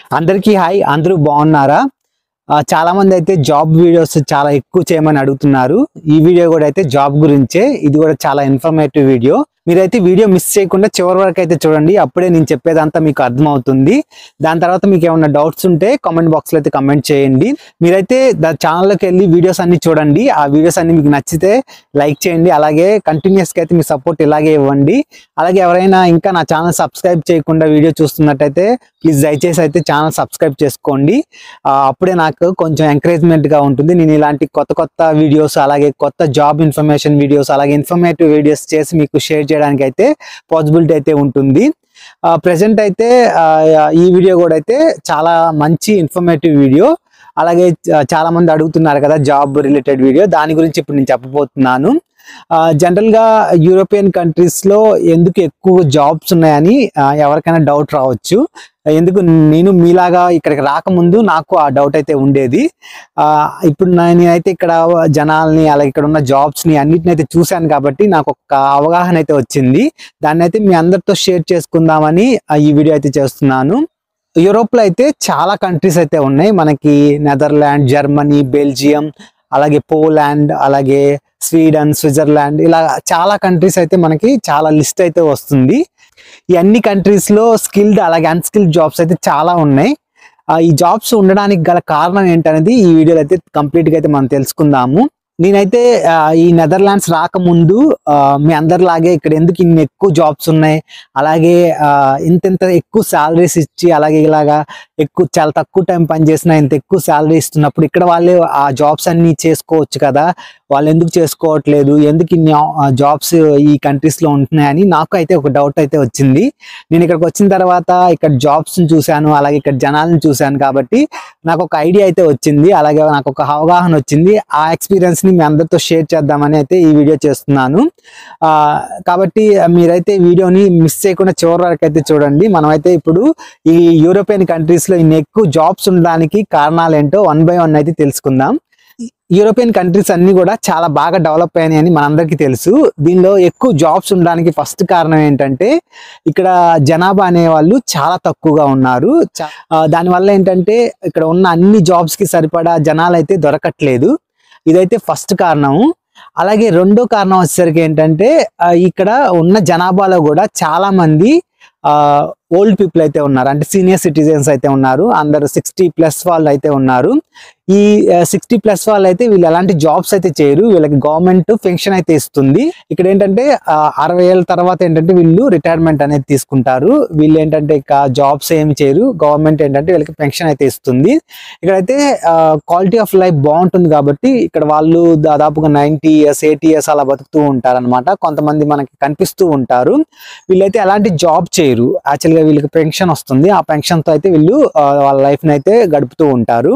అందరికీ హాయ్ అందరూ బాగున్నారా ఆ, చాలా మంది అయితే జాబ్ వీడియోస్ చాలా ఎక్కువ చేయమని అడుగుతున్నారు ఈ వీడియో కూడా అయితే జాబ్ గురించే ఇది కూడా చాలా ఇన్ఫర్మేటివ్ వీడియో మీరైతే వీడియో మిస్ చేయకుండా చివరి వరకు అయితే చూడండి అప్పుడే నేను చెప్పేదంతా మీకు అర్థమవుతుంది దాని తర్వాత మీకు ఏమైనా డౌట్స్ ఉంటే కామెంట్ బాక్స్ లో అయితే కమెంట్ చేయండి మీరైతే దా ఛానల్లోకి వెళ్ళి వీడియోస్ అన్ని చూడండి ఆ వీడియోస్ అన్ని మీకు నచ్చితే లైక్ చేయండి అలాగే కంటిన్యూస్ గా అయితే మీ సపోర్ట్ ఇలాగే ఇవ్వండి అలాగే ఎవరైనా ఇంకా నా ఛానల్ సబ్స్క్రైబ్ చేయకుండా వీడియో చూస్తున్నట్టయితే ప్లీజ్ దయచేసి అయితే ఛానల్ సబ్స్క్రైబ్ చేసుకోండి ఆ, అప్పుడే నాకు కొంచెం ఎంకరేజ్మెంట్ గా ఉంటుంది నేను ఇలాంటి కొత్త కొత్త వీడియోస్ అలాగే కొత్త జాబ్ ఇన్ఫర్మేషన్ వీడియోస్ అలాగే ఇన్ఫర్మేటివ్ వీడియోస్ చేసి మీకు షేర్ చేయడానికి అయితే పాసిబిలిటీ అయితే ఉంటుంది ప్రజెంట్ అయితే ఆ, ఈ వీడియో కూడా అయితే చాలా మంచి ఇన్ఫర్మేటివ్ వీడియో అలాగే చ- చాలా మంది అడుగుతున్నారు కదా జాబ్ రిలేటెడ్ వీడియో దాని గురించి ఇప్పుడు నేను చెప్పబోతున్నాను జనరల్ గా యూరోపియన్ కంట్రీస్ లో ఎందుకు ఎక్కువ జాబ్స్ ఉన్నాయని ఆ, ఎవరికైనా డౌట్ రావచ్చు ఎందుకు నేను మీలాగా ఇక్కడికి రాకముందు నాకు ఆ డౌట్ అయితే ఉండేది ఆ ఇప్పుడు నా- నేనైతే ఇక్కడ జనాల్ని అలాగే ఇక్కడ ఉన్న జాబ్స్ ని అన్నిటిని అయితే చూశాను కాబట్టి నాకు ఒక అవగాహన అయితే వచ్చింది దాన్ని అయితే మీ అందరితో షేర్ చేసుకుందామని ఆ, ఈ వీడియో అయితే చేస్తున్నాను యూరోప్ లో అయితే చాలా కంట్రీస్ అయితే ఉన్నాయి మనకి నెదర్లాండ్ జర్మనీ బెల్జియం అలాగే పోలాండ్ అలాగే స్వీడన్ స్విట్జర్లాండ్ ఇలా చాలా కంట్రీస్ అయితే మనకి చాలా లిస్ట్ అయితే వస్తుంది ఈ అన్ని కంట్రీస్ లో స్కిల్డ్ అలాగే అన్స్కిల్డ్ జాబ్స్ అయితే చాలా ఉన్నాయి ఆ, ఈ జాబ్స్ ఉండడానికి గల కారణం ఏంటనేది ఈ వీడియోలో అయితే కంప్లీట్ గా అయితే మనం తెలుసుకుందాము నేనైతే ఆ, ఈ నెదర్లాండ్స్ రాకముందు ఆ, మీ అందరిలాగే ఇక్కడ ఎందుకు ఇన్ని ఎక్కువ జాబ్స్ ఉన్నాయి అలాగే ఆ, ఇంత ఇంత ఎక్కువ శాలరీస్ ఇచ్చి అలాగే ఇలాగా ఎక్కువ చాలా తక్కువ టైం పని చేసినా ఇంత ఎక్కువ శాలరీ ఇస్తున్నప్పుడు ఇక్కడ వాళ్ళే ఆ జాబ్స్ అన్ని చేసుకోవచ్చు కదా వాళ్ళు ఎందుకు చేసుకోవట్లేదు ఎందుకు ఇన్ని జాబ్స్ ఈ కంట్రీస్ లో ఉంటున్నాయని నాకు అయితే ఒక డౌట్ అయితే వచ్చింది నేను ఇక్కడికి వచ్చిన తర్వాత ఇక్కడ జాబ్స్ చూశాను అలాగే ఇక్కడ జనాలను చూశాను కాబట్టి నాకు ఒక ఐడియా అయితే వచ్చింది అలాగే నాకు ఒక అవగాహన వచ్చింది ఆ ఎక్స్పీరియన్స్ ని మీ అందరితో షేర్ చేద్దామని అయితే ఈ వీడియో చేస్తున్నాను ఆ, కాబట్టి మీరైతే ఈ వీడియోని మిస్ చేయకుండా చివరి వరకు అయితే చూడండి మనమైతే ఇప్పుడు ఈ యూరోపియన్ కంట్రీస్ లో ఇన్ని ఎక్కువ జాబ్స్ ఉండడానికి కారణాలు ఏంటో వన్ బై వన్ అయితే తెలుసుకుందాం యూరోపియన్ కంట్రీస్ అన్ని కూడా చాలా బాగా డెవలప్ అయినాయి అని మనందరికీ తెలుసు దీనిలో ఎక్కువ జాబ్స్ ఉండడానికి ఫస్ట్ కారణం ఏంటంటే ఇక్కడ జనాభా అనే వాళ్ళు చాలా తక్కువగా ఉన్నారు చా- ఆ, దానివల్ల ఏంటంటే ఇక్కడ ఉన్న అన్ని జాబ్స్ కి సరిపడా జనాలు అయితే దొరకట్లేదు ఇదైతే ఫస్ట్ కారణం అలాగే రెండో కారణం వచ్చేసరికి ఏంటంటే ఆ, ఇక్కడ ఉన్న జనాభాలో కూడా చాలా మంది ఓల్డ్ పీపుల్ అయితే ఉన్నారు అంటే సీనియర్ సిటిజన్స్ అయితే ఉన్నారు అందరు సిక్స్టీ ప్లస్ వాళ్ళు అయితే ఉన్నారు ఈ సిక్స్టీ ప్లస్ వాళ్ళు అయితే వీళ్ళు ఎలాంటి జాబ్స్ అయితే చేయరు వీళ్ళకి గవర్నమెంట్ పెన్షన్ అయితే ఇస్తుంది ఇక్కడ ఏంటంటే ఆ, అరవై ఏళ్ళ తర్వాత ఏంటంటే వీళ్ళు రిటైర్మెంట్ అనేది తీసుకుంటారు వీళ్ళు ఏంటంటే ఇక జాబ్స్ ఏమి చేయరు గవర్నమెంట్ ఏంటంటే వీళ్ళకి పెన్షన్ అయితే ఇస్తుంది ఇక్కడైతే క్వాలిటీ ఆఫ్ లైఫ్ బాగుంటుంది కాబట్టి ఇక్కడ వాళ్ళు దాదాపుగా నైన్టీ ఇయర్స్ ఎయిటీ ఇయర్స్ అలా బతుకుతూ ఉంటారు అనమాట కొంతమంది మనకి కనిపిస్తూ ఉంటారు వీళ్ళైతే ఎలాంటి జాబ్ చేయరు యాక్చువల్గా వీళ్ళకి పెన్షన్ వస్తుంది ఆ పెన్షన్ తో అయితే వీళ్ళు ఆ, వాళ్ళ లైఫ్ ని అయితే గడుపుతూ ఉంటారు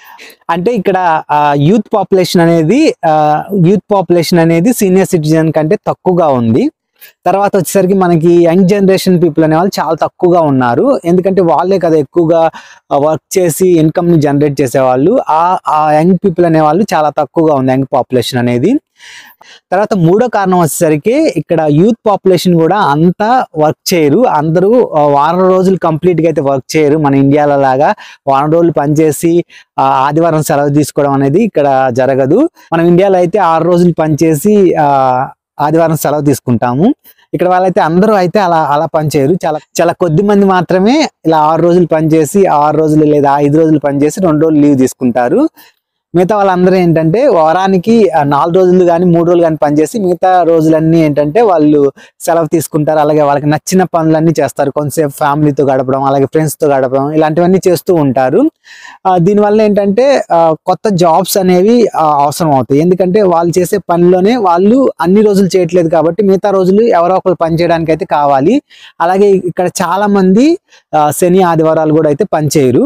అంటే ఇక్కడ యూత్ పాపులేషన్ అనేది యూత్ పాపులేషన్ అనేది సీనియర్ సిటిజన్ కంటే తక్కువగా ఉంది తర్వాత వచ్చేసరికి మనకి యంగ్ జనరేషన్ పీపుల్ అనే వాళ్ళు చాలా తక్కువగా ఉన్నారు ఎందుకంటే వాళ్ళే కదా ఎక్కువగా వర్క్ చేసి ఇన్కమ్ ని జనరేట్ చేసేవాళ్ళు ఆ ఆ యంగ్ పీపుల్ అనే వాళ్ళు చాలా తక్కువగా ఉంది యంగ్ పాపులేషన్ అనేది తర్వాత మూడో కారణం వచ్చేసరికి ఇక్కడ యూత్ పాపులేషన్ కూడా అంతా వర్క్ చేయరు అందరూ ఆ, వారం రోజులు కంప్లీట్ గా అయితే వర్క్ చేయరు మన ఇండియాలో లాగా వారం రోజులు పనిచేసి ఆ, ఆదివారం సెలవు తీసుకోవడం అనేది ఇక్కడ జరగదు మనం ఇండియాలో అయితే ఆరు రోజులు పనిచేసి ఆ, ఆదివారం సెలవు తీసుకుంటాము ఇక్కడ వాళ్ళైతే అందరూ అయితే అలా అలా పనిచేయరు చాలా చాలా కొద్ది మంది మాత్రమే ఇలా ఆరు రోజులు పనిచేసి ఆరు రోజులు లేదా ఐదు రోజులు పనిచేసి రెండు రోజులు లీవ్ తీసుకుంటారు మిగతా వాళ్ళందరూ ఏంటంటే వారానికి ఆ, నాలుగు రోజులు కానీ మూడు రోజులు కానీ పనిచేసి మిగతా రోజులన్నీ ఏంటంటే వాళ్ళు సెలవు తీసుకుంటారు అలాగే వాళ్ళకి నచ్చిన పనులన్నీ చేస్తారు కొంతసేపు ఫ్యామిలీతో గడపడం అలాగే friends తో గడపడం ఇలాంటివన్నీ చేస్తూ ఉంటారు ఆ, దీనివల్ల ఏంటంటే ఆ, కొత్త జాబ్స్ అనేవి ఆ, అవసరం అవుతాయి ఎందుకంటే వాళ్ళు చేసే పనిలోనే వాళ్ళు అన్ని రోజులు చేయట్లేదు కాబట్టి మిగతా రోజులు ఎవరో ఒకరు పని చేయడానికి అయితే కావాలి అలాగే ఇక్కడ చాలా మంది ఆ, శని ఆదివారాలు కూడా అయితే పని చేయరు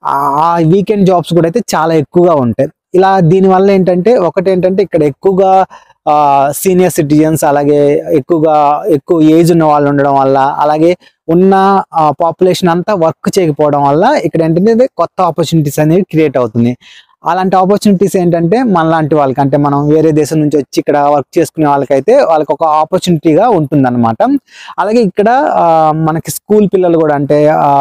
ఆ వీకెండ్ జాబ్స్ కూడా అయితే చాలా ఎక్కువగా ఉంటాయి ఇలా దీనివల్ల ఏంటంటే ఒకటి ఏంటంటే ఇక్కడ ఎక్కువగా సీనియర్ సిటిజన్స్ అలాగే ఎక్కువగా ఎక్కువ ఏజ్ ఉన్న వాళ్ళు ఉండడం వల్ల అలాగే ఉన్న పాపులేషన్ అంతా వర్క్ చేయకపోవడం వల్ల ఇక్కడ ఏంటంటే కొత్త ఆపర్చునిటీస్ అనేవి క్రియేట్ అవుతుంది అలాంటి ఆపర్చునిటీస్ ఏంటంటే మనలాంటి వాళ్ళకి అంటే మనం వేరే దేశం నుంచి వచ్చి ఇక్కడ వర్క్ చేసుకునే వాళ్ళకైతే వాళ్ళకి ఒక ఆపర్చునిటీగా ఉంటుందన్నమాట అలాగే ఇక్కడ ఆ, మనకి స్కూల్ పిల్లలు కూడా అంటే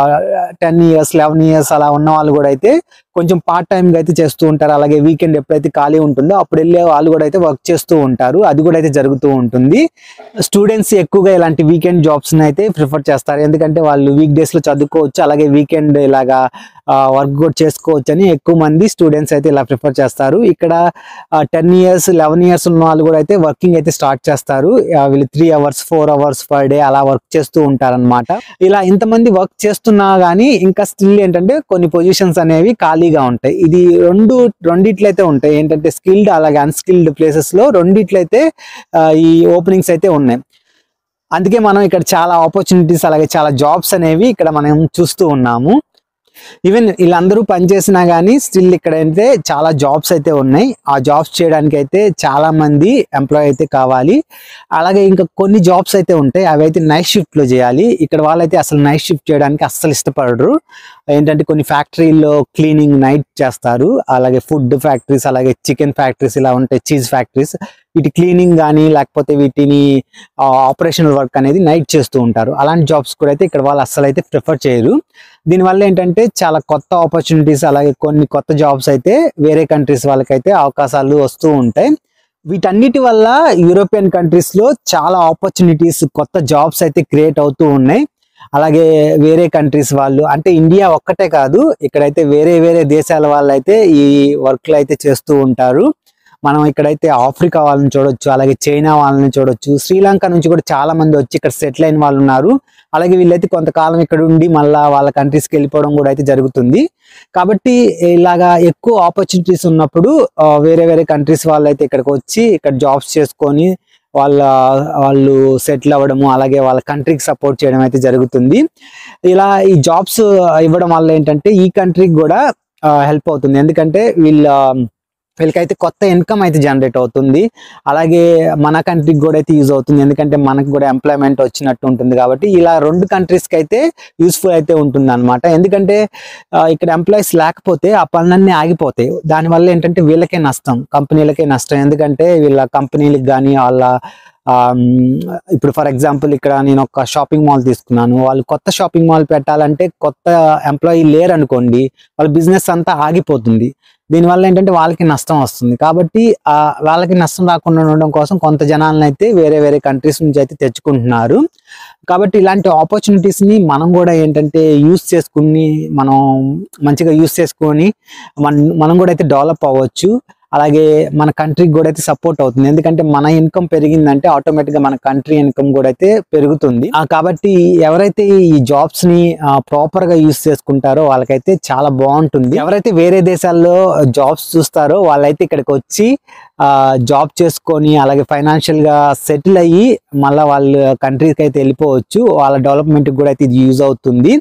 టెన్ ఇయర్స్ లెవెన్ ఇయర్స్ అలా ఉన్న వాళ్ళు కూడా అయితే కొంచెం పార్ట్ టైంగా అయితే చేస్తూ ఉంటారు అలాగే వీకెండ్ ఎప్పుడైతే ఖాళీ ఉంటుందో అప్పుడు వెళ్ళే వాళ్ళు కూడా అయితే వర్క్ చేస్తూ ఉంటారు అది కూడా అయితే జరుగుతూ ఉంటుంది స్టూడెంట్స్ ఎక్కువగా ఇలాంటి వీకెండ్ జాబ్స్ అయితే ప్రిఫర్ చేస్తారు ఎందుకంటే వాళ్ళు వీక్ డేస్ లో చదువుకోవచ్చు అలాగే వీకెండ్ ఇలాగా వర్క్ కూడా చేసుకోవచ్చు అని ఎక్కువ మంది స్టూడెంట్స్ అయితే ఇలా ప్రిఫర్ చేస్తారు ఇక్కడ టెన్ ఇయర్స్ లెవెన్ ఇయర్స్ ఉన్న వాళ్ళు కూడా అయితే వర్కింగ్ అయితే స్టార్ట్ చేస్తారు ఆ, వీళ్ళు three hours four hours per day అలా వర్క్ చేస్తూ ఉంటారన్నమాట ఇలా ఇంతమంది వర్క్ చేస్తున్నా గానీ ఇంకా స్టిల్ ఏంటంటే కొన్ని పొజిషన్స్ అనేవి ఖాళీగా ఉంటాయి ఇది రెండు రెండిట్లయితే ఉంటాయి ఏంటంటే స్కిల్డ్ అలాగే అన్స్కిల్డ్ ప్లేసెస్ లో రెండిట్లయితే ఆ, ఈ ఓపెనింగ్స్ అయితే ఉన్నాయి అందుకే మనం ఇక్కడ చాలా ఆపర్చునిటీస్ అలాగే చాలా జాబ్స్ అనేవి ఇక్కడ మనం చూస్తూ ఉన్నాము ఈవెన్ వీళ్ళందరూ పనిచేసినా కానీ స్టిల్ ఇక్కడ అయితే చాలా జాబ్స్ అయితే ఉన్నాయి ఆ జాబ్స్ చేయడానికి అయితే చాలా మంది ఎంప్లాయ్ అయితే కావాలి అలాగే ఇంకా కొన్ని జాబ్స్ అయితే ఉంటాయి అవి అయితే నైట్ షిఫ్ట్ లో చేయాలి ఇక్కడ వాళ్ళైతే అసలు నైట్ షిఫ్ట్ చేయడానికి అస్సలు ఇష్టపడరు ఏంటంటే కొన్ని ఫ్యాక్టరీల్లో క్లీనింగ్ నైట్ చేస్తారు అలాగే ఫుడ్ ఫ్యాక్టరీస్ అలాగే చికెన్ ఫ్యాక్టరీస్ ఇలా ఉంటాయి చీజ్ ఫ్యాక్టరీస్ వీటి క్లీనింగ్ కానీ లేకపోతే వీటిని ఆపరేషనల్ వర్క్ అనేది నైట్ చేస్తూ ఉంటారు అలాంటి జాబ్స్ కూడా అయితే ఇక్కడ వాళ్ళు అస్సలు అయితే ప్రిఫర్ చేయరు దీనివల్ల ఏంటంటే చాలా కొత్త ఆపర్చునిటీస్ అలాగే కొన్ని కొత్త జాబ్స్ అయితే వేరే కంట్రీస్ వాళ్ళకైతే అవకాశాలు వస్తూ ఉంటాయి వీటన్నిటి వల్ల యూరోపియన్ కంట్రీస్ లో చాలా ఆపర్చునిటీస్ కొత్త జాబ్స్ అయితే క్రియేట్ అవుతూ ఉన్నాయి అలాగే వేరే కంట్రీస్ వాళ్ళు అంటే ఇండియా ఒక్కటే కాదు ఇక్కడైతే వేరే వేరే దేశాల వాళ్ళు అయితే ఈ వర్క్లు అయితే చేస్తూ ఉంటారు మనం ఇక్కడైతే ఆఫ్రికా వాళ్ళని చూడొచ్చు అలాగే చైనా వాళ్ళని చూడొచ్చు శ్రీలంక నుంచి కూడా చాలా మంది వచ్చి ఇక్కడ సెటిల్ అయిన వాళ్ళు ఉన్నారు అలాగే వీళ్ళైతే కొంతకాలం ఇక్కడ ఉండి మళ్ళా వాళ్ళ కంట్రీస్కి వెళ్ళిపోవడం కూడా అయితే జరుగుతుంది కాబట్టి ఇలాగా ఎక్కువ ఆపర్చునిటీస్ ఉన్నప్పుడు ఆ, వేరే వేరే కంట్రీస్ వాళ్ళు అయితే ఇక్కడికి వచ్చి ఇక్కడ జాబ్స్ చేసుకొని వాళ్ళ వాళ్ళు సెటిల్ అవ్వడము అలాగే వాళ్ళ కంట్రీకి సపోర్ట్ చేయడం అయితే జరుగుతుంది ఇలా ఈ జాబ్స్ ఇవ్వడం వల్ల ఏంటంటే ఈ కంట్రీకి కూడా హెల్ప్ అవుతుంది ఎందుకంటే వీళ్ళ వీళ్ళకైతే కొత్త ఇన్కమ్ అయితే జనరేట్ అవుతుంది అలాగే మన కంట్రీకి కూడా అయితే యూజ్ అవుతుంది ఎందుకంటే మనకు కూడా ఎంప్లాయ్మెంట్ వచ్చినట్టు ఉంటుంది కాబట్టి ఇలా రెండు కంట్రీస్కి అయితే యూస్ఫుల్ అయితే ఉంటుంది అనమాట ఎందుకంటే ఆ, ఇక్కడ ఎంప్లాయీస్ లేకపోతే ఆ పనులన్నీ ఆగిపోతాయి దానివల్ల ఏంటంటే వీళ్ళకే నష్టం కంపెనీలకే నష్టం ఎందుకంటే వీళ్ళ కంపెనీలకు కానీ వాళ్ళ ఆమ్, ఇప్పుడు ఫర్ ఎగ్జాంపుల్ ఇక్కడ నేను ఒక షాపింగ్ మాల్ తీసుకున్నాను వాళ్ళు కొత్త షాపింగ్ మాల్ పెట్టాలంటే కొత్త ఎంప్లాయీ లేరు అనుకోండి వాళ్ళ బిజినెస్ అంతా ఆగిపోతుంది దీనివల్ల ఏంటంటే వాళ్ళకి నష్టం వస్తుంది కాబట్టి ఆ వాళ్ళకి నష్టం రాకుండా ఉండడం కోసం కొంత జనాలను అయితే వేరే వేరే కంట్రీస్ నుంచి అయితే తెచ్చుకుంటున్నారు కాబట్టి ఇలాంటి ఆపర్చునిటీస్ ని మనం కూడా ఏంటంటే యూస్ చేసుకుని మనం మంచిగా యూస్ చేసుకొని మన మనం కూడా అయితే డెవలప్ అవ్వచ్చు అలాగే మన కంట్రీకి కూడా అయితే సపోర్ట్ అవుతుంది ఎందుకంటే మన ఇన్కమ్ పెరిగిందంటే ఆటోమేటిక్ గా మన కంట్రీ ఇన్కమ్ కూడా అయితే పెరుగుతుంది ఆ, కాబట్టి ఎవరైతే ఈ జాబ్స్ ని ప్రాపర్ గా యూస్ చేసుకుంటారో వాళ్ళకైతే చాలా బాగుంటుంది ఎవరైతే వేరే దేశాల్లో జాబ్స్ చూస్తారో వాళ్ళైతే ఇక్కడికి వచ్చి జాబ్ చేసుకొని అలాగే ఫైనాన్షియల్ గా సెటిల్ అయ్యి మళ్ళీ వాళ్ళ కంట్రీకి అయితే వెళ్ళిపోవచ్చు వాళ్ళ డెవలప్మెంట్ కూడా అయితే ఇది యూజ్ అవుతుంది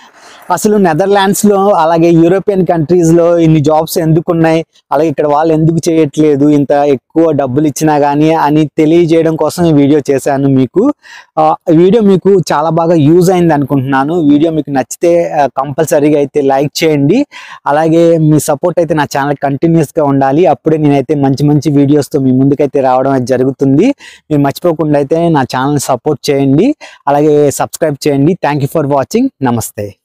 అసలు నెదర్లాండ్స్ లో అలాగే యూరోపియన్ కంట్రీస్ లో ఇన్ని జాబ్స్ ఎందుకు ఉన్నాయి అలాగే ఇక్కడ వాళ్ళు ఎందుకు చేయట్లేదు ఇంత ఎక్కువ డబ్బులు ఇచ్చినా గానీ అని తెలియజేయడం కోసం ఈ వీడియో చేశాను మీకు ఆ, ఈ వీడియో మీకు చాలా బాగా యూజ్ అయింది అనుకుంటున్నాను వీడియో మీకు నచ్చితే కంపల్సరీగా అయితే లైక్ చేయండి అలాగే మీ సపోర్ట్ అయితే నా ఛానల్ కంటిన్యూస్ గా ఉండాలి అప్పుడే నేనైతే మంచి మంచి videos తో మీ ముందుకైతే రావడం అయితే జరుగుతుంది మీరు మర్చిపోకుండా అయితే నా ఛానల్ సపోర్ట్ చేయండి అలాగే సబ్స్క్రైబ్ చేయండి థ్యాంక్ యూ ఫర్ వాచింగ్ నమస్తే